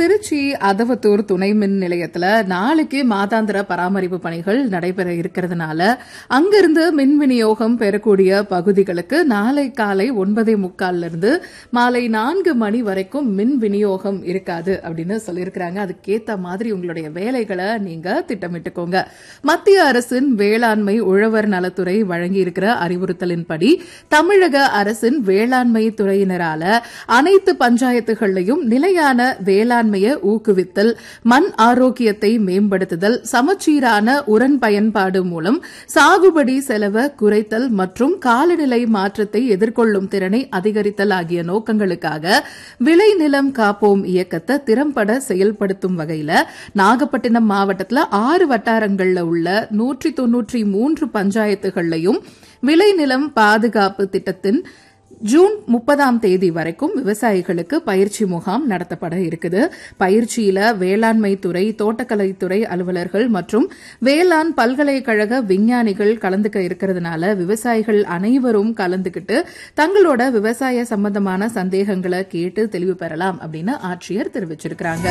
திருச்சி அதவத்தூர் துணை மின் நிலையத்துல நாளைக்கு மாதாந்திர பராமரிப்பு பணிகள் நடைபெற இருக்கிறதுனால அங்கிருந்து மின் விநியோகம் பெறக்கூடிய பகுதிகளுக்கு நாளை காலை ஒன்பதே முக்கால்ல இருந்து மாலை நான்கு மணி வரைக்கும் மின் விநியோகம் இருக்காது அப்படின்னு சொல்லியிருக்கிறாங்க அதுக்கேத்த மாதிரி உங்களுடைய வேலைகளை நீங்க திட்டமிட்டுக்கோங்க மத்திய அரசின் வேளாண்மை உழவர் நலத்துறை வழங்கி இருக்கிற அறிவுறுத்தலின்படி தமிழக அரசின் வேளாண்மை துறையினரால அனைத்து பஞ்சாயத்துகளையும் நிலையான வேளாண்மையை ஊக்குவித்தல் மண் ஆரோக்கியத்தை மேம்படுத்துதல் சமச்சீரான உரன் பயன்பாடு மூலம் சாகுபடி செலவை குறைத்தல் மற்றும் காலநிலை மாற்றத்தை எதிர்கொள்ளும் திறனை அதிகரித்தல் ஆகிய நோக்கங்களுக்காக விளைநிலம் காப்போம் இயக்கத்தை திறம்பட செயல்படுத்தும் வகையில நாகப்பட்டினம் மாவட்டத்தில் ஆறு வட்டாரங்கள்ல உள்ள நூற்றி தொன்னூற்றி மூன்று பஞ்சாயத்துகள்லையும் விளைநிலம் பாதுகாப்பு திட்டத்தின் ஜூன் முப்பதாம் தேதி வரைக்கும் விவசாயிகளுக்கு பயிற்சி முகாம் நடத்தப்பட இருக்குது பயிற்சியில வேளாண்மை துறை தோட்டக்கலைத்துறை அலுவலர்கள் மற்றும் வேளாண் பல்கலைக்கழக விஞ்ஞானிகள் கலந்துக்க இருக்கிறதுனால விவசாயிகள் அனைவரும் கலந்துக்கிட்டு தங்களோட விவசாய சம்பந்தமான சந்தேகங்களை கேட்டு தெளிவு பெறலாம் அப்படின்னு ஆட்சியர் தெரிவிச்சிருக்கிறாங்க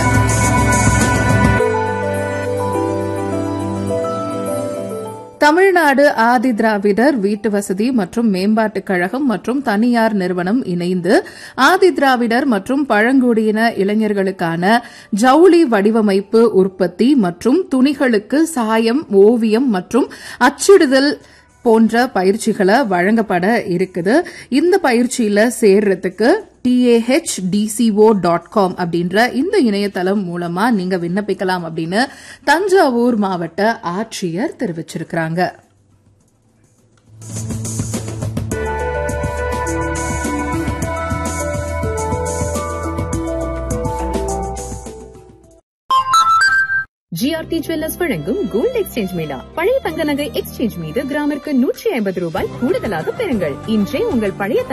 தமிழ்நாடு ஆதி திராவிடர் வீட்டு வசதி மற்றும் மேம்பாட்டுக் கழகம் மற்றும் தனியார் நிறுவனம் இணைந்து ஆதி திராவிடர் மற்றும் பழங்குடியின இளைஞர்களுக்கான ஜவுளி வடிவமைப்பு உற்பத்தி மற்றும் துணிகளுக்கு சாயம் ஓவியம் மற்றும் அச்சிடுதல் போன்ற பயிற்சிகளை வழங்கப்பட இருக்குது இந்த பயிற்சியில சேர்றதுக்கு டிஏஹெச்டிசிஓ டாட் காம் அப்படின்ற இந்த இணையதளம் மூலமா நீங்க விண்ணப்பிக்கலாம் அப்படின்னு தஞ்சாவூர் மாவட்ட ஆட்சியர் தெரிவிச்சிருக்கிறாங்க ஜிஆர்டி ஜுவல்லர்ஸ் வழங்கும் கோல்டு எக்ஸ்சேஞ்ச் மேளா பழைய தங்க நகை எக்ஸ்சேஞ்ச் மீது கிராமிற்கு நூற்றி ஐம்பது ரூபாய் கூடுதலாக பெறுங்கள் இன்றே உங்கள் பழைய